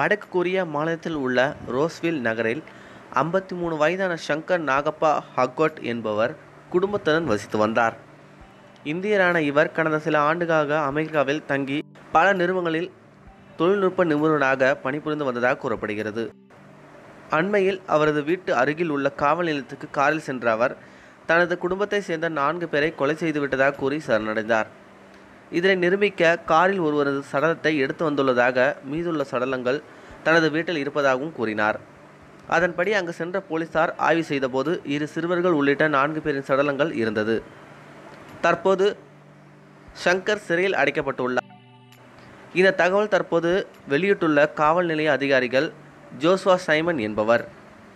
வடக்கு கொரியா மாநிலத்தில் உள்ள ரோஸ்வில் நகரில் ஐம்பத்தி மூணு வயதான சங்கர் நாகப்பா ஹக்கோட் என்பவர் குடும்பத்துடன் வசித்து வந்தார் இந்தியரான இவர் கடந்த சில ஆண்டுகளாக அமெரிக்காவில் தங்கி பல நிறுவனங்களில் தொழில்நுட்ப நிபுணராக பணிபுரிந்து வந்ததாக கூறப்படுகிறது அண்மையில் அவரது வீட்டு அருகில் உள்ள காவல் நிலையத்துக்கு காரில் சென்ற அவர் தனது குடும்பத்தை சேர்ந்த நான்கு பேரை கொலை செய்துவிட்டதாக கூறி சரணடைந்தார் இதனை நிரூபிக்க காரில் ஒருவரது சடலத்தை எடுத்து வந்துள்ளதாக மீதுள்ள சடலங்கள் தனது வீட்டில் இருப்பதாகவும் கூறினார் அதன்படி அங்கு சென்ற போலீசார் ஆய்வு செய்தபோது இரு சிறுவர்கள் உள்ளிட்ட நான்கு பேரின் சடலங்கள் இருந்தது தற்போது ஷங்கர் சிறையில் அடைக்கப்பட்டுள்ளார் இந்த தகவல் தற்போது வெளியிட்டுள்ள காவல் நிலைய அதிகாரிகள் ஜோஸ்வா சைமன் என்பவர்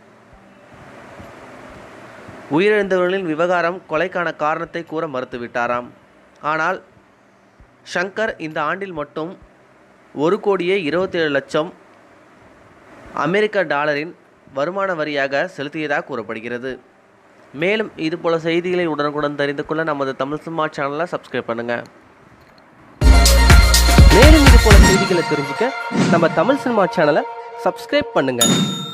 உயிரிழந்தவர்களின் விவகாரம் கொலைக்கான காரணத்தை கூற மறுத்துவிட்டாராம் ஆனால் ஷங்கர் இந்த ஆண்டில் மட்டும் ஒரு கோடியே இருபத்தேழு லட்சம் அமெரிக்க டாலரின் வருமான வரியாக செலுத்தியதாக கூறப்படுகிறது மேலும் இதுபோல செய்திகளை உடனுக்குடன் தெரிந்து கொள்ள நமது தமிழ் சினிமா சேனலை சப்ஸ்கிரைப் பண்ணுங்கள் மேலும் இது போல செய்திகளை தெரிஞ்சுக்க நம்ம தமிழ் சினிமா சேனலை சப்ஸ்கிரைப் பண்ணுங்க